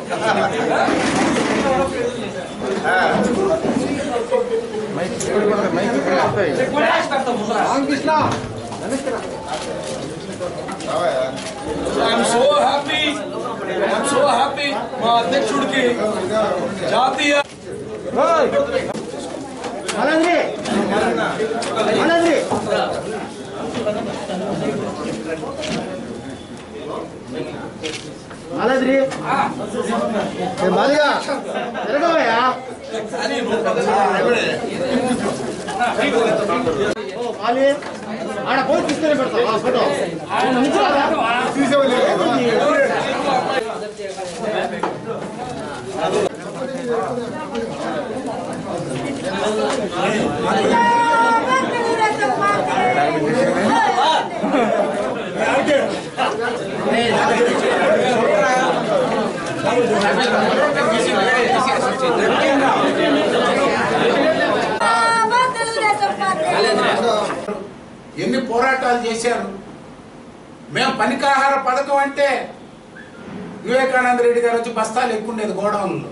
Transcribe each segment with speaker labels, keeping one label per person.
Speaker 1: I'm so happy I'm so happy మా అధ్యక్షుడికి జాతీయ
Speaker 2: మనంద్రి మనంద్రి మాలద్రి మాదిగా తిరగవయ్యా ఓ మాలి ఆడ పోయి తీసుకుని పెడతా ఫోటో
Speaker 3: ఎన్ని పోరాటాలు చేశారు మేము పనికాహార పథకం అంటే వివేకానంద రెడ్డి గారు వచ్చి బస్తాలు ఎక్కుండేది గోడౌన్లో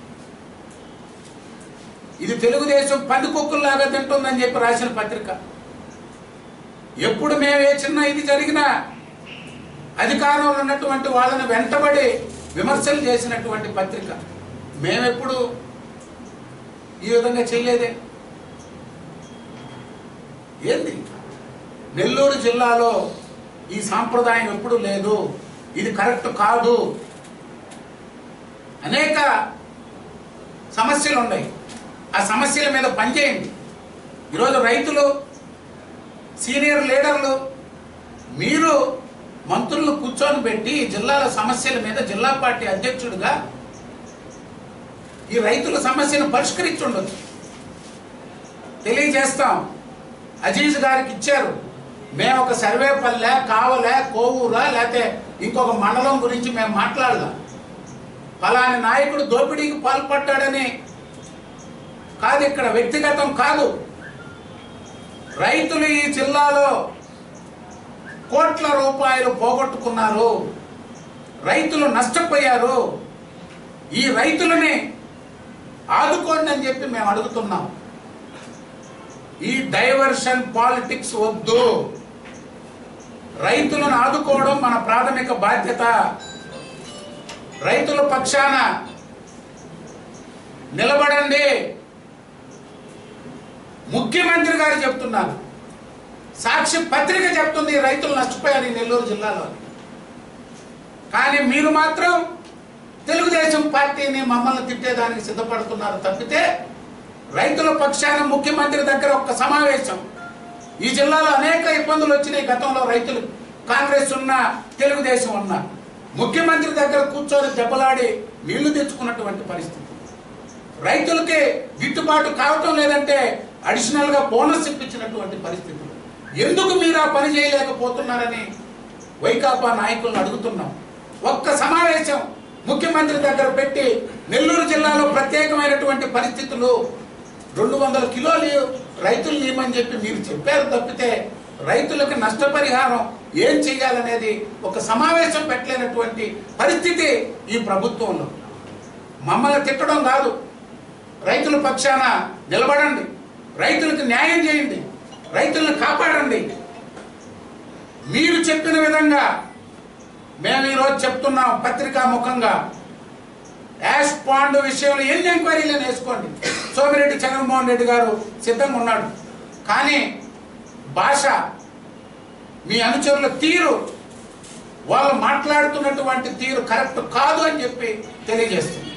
Speaker 3: ఇది తెలుగుదేశం పందికొక్కుల్లాగా తింటుందని చెప్పి రాసిన పత్రిక ఎప్పుడు మేము ఏ చిన్న ఇది జరిగినా అధికారంలో ఉన్నటువంటి వాళ్ళని వెంటబడి విమర్శలు చేసినటువంటి పత్రిక మేమెప్పుడు ఈ విధంగా చేయలేదే ఏంది నెల్లూరు జిల్లాలో ఈ సాంప్రదాయం ఎప్పుడు లేదు ఇది కరెక్ట్ కాదు అనేక సమస్యలు ఉన్నాయి ఆ సమస్యల మీద పనిచేయండి ఈరోజు రైతులు సీనియర్ లీడర్లు మీరు మంత్రులను కూర్చొని పెట్టి ఈ జిల్లాల సమస్యల మీద జిల్లా పార్టీ అధ్యక్షుడిగా ఈ రైతుల సమస్యను పరిష్కరించి ఉండొచ్చు తెలియజేస్తాం అజీజ్ గారికి ఇచ్చారు మేము ఒక సర్వే పల్లె కావలే కోవూరా లేకపోతే ఇంకొక మండలం గురించి మేము మాట్లాడదాం ఫలాని నాయకుడు దోపిడీకి పాల్పడ్డాడని కాదు ఇక్కడ వ్యక్తిగతం కాదు రైతులు ఈ జిల్లాలో కోట్ల రూపాయలు పోగొట్టుకున్నారు రైతులు నష్టపోయారు ఈ రైతులని ఆదుకోండి అని చెప్పి మేము అడుగుతున్నాం ఈ డైవర్షన్ పాలిటిక్స్ వద్దు రైతులను ఆదుకోవడం మన ప్రాథమిక బాధ్యత రైతుల పక్షాన నిలబడండి ముఖ్యమంత్రి గారు చెప్తున్నారు సాక్షి పత్రిక చెప్తుంది రైతులు నష్టపోయారు ఈ నెల్లూరు జిల్లాలో కానీ మీరు మాత్రం తెలుగుదేశం పార్టీని మమ్మల్ని తిట్టేదానికి సిద్ధపడుతున్నారు తప్పితే రైతుల పక్షాన ముఖ్యమంత్రి దగ్గర ఒక్క సమావేశం ఈ జిల్లాలో అనేక ఇబ్బందులు వచ్చినాయి గతంలో రైతులు కాంగ్రెస్ ఉన్నా తెలుగుదేశం ఉన్నా ముఖ్యమంత్రి దగ్గర కూర్చొని దెబ్బలాడి నీళ్లు తెచ్చుకున్నటువంటి పరిస్థితి రైతులకి గిట్టుబాటు కావటం లేదంటే అడిషనల్ గా బోనస్ ఇప్పించినటువంటి పరిస్థితులు ఎందుకు మీరు ఆ పని చేయలేకపోతున్నారని వైకాపా నాయకులను అడుగుతున్నాం ఒక్క సమావేశం ముఖ్యమంత్రి దగ్గర పెట్టి నెల్లూరు జిల్లాలో ప్రత్యేకమైనటువంటి పరిస్థితులు రెండు వందల కిలోలు రైతులు ఇవ్వమని చెప్పి మీరు చెప్పారు తప్పితే రైతులకు నష్టపరిహారం ఏం చేయాలనేది ఒక సమావేశం పెట్టలేనటువంటి పరిస్థితి ఈ ప్రభుత్వంలో మమ్మల్ని తిట్టడం కాదు రైతుల పక్షాన నిలబడండి రైతులకు న్యాయం చేయండి రైతులను కాపాడండి మీరు చెప్పిన విధంగా మేము ఈరోజు చెప్తున్నాం పత్రికా ముఖంగా యాష్ పాండ్ విషయంలో ఎన్ని ఎంక్వైరీలు వేసుకోండి సోమిరెడ్డి చంద్రమోహన్ రెడ్డి గారు సిద్ధంగా ఉన్నాడు కానీ భాష మీ అనుచరుల తీరు వాళ్ళు మాట్లాడుతున్నటువంటి తీరు కరెక్ట్ కాదు అని చెప్పి తెలియజేస్తుంది